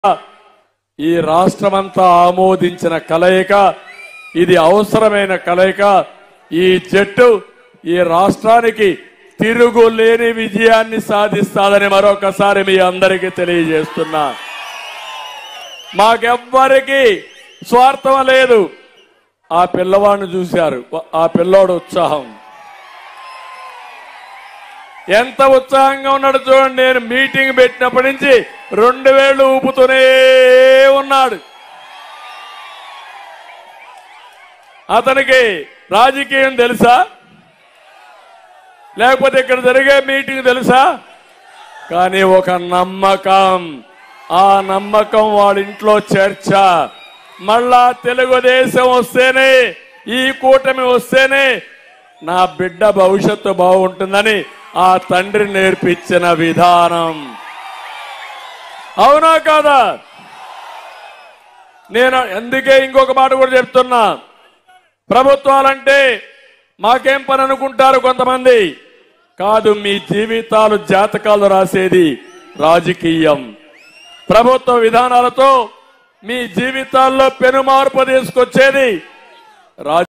ఈ రాష్ట్రమంతా ఆమోదించిన కలయిక ఇది అవసరమైన కలయిక ఈ జట్టు ఈ రాష్ట్రానికి తిరుగులేని విజయాన్ని సాధిస్తాదని మరొకసారి మీ అందరికీ తెలియజేస్తున్నా మాకెవ్వరికి స్వార్థం లేదు ఆ పిల్లవాడిని చూశారు ఆ పిల్లోడు ఉత్సాహం ఎంత ఉత్సాహంగా ఉన్నాడు చూడండి నేను మీటింగ్ పెట్టినప్పటి నుంచి రెండు వేళ్లు ఊపుతూనే ఉన్నాడు అతనికి రాజకీయం తెలుసా లేకపోతే ఇక్కడ జరిగే మీటింగ్ తెలుసా కానీ ఒక నమ్మకం ఆ నమ్మకం వాళ్ళ ఇంట్లో చర్చ మళ్ళా తెలుగుదేశం వస్తేనే ఈ కూటమి వస్తేనే నా బిడ్డ భవిష్యత్తు బాగుంటుందని ఆ తండ్రి నేర్పించిన విధానం అవునా కాదా నేను అందుకే ఇంకొక మాట కూడా చెప్తున్నా ప్రభుత్వాలంటే మాకేం పని అనుకుంటారు కొంతమంది కాదు మీ జీవితాలు జాతకాలు రాసేది రాజకీయం ప్రభుత్వ విధానాలతో మీ జీవితాల్లో పెను మార్పు తీసుకొచ్చేది రాజ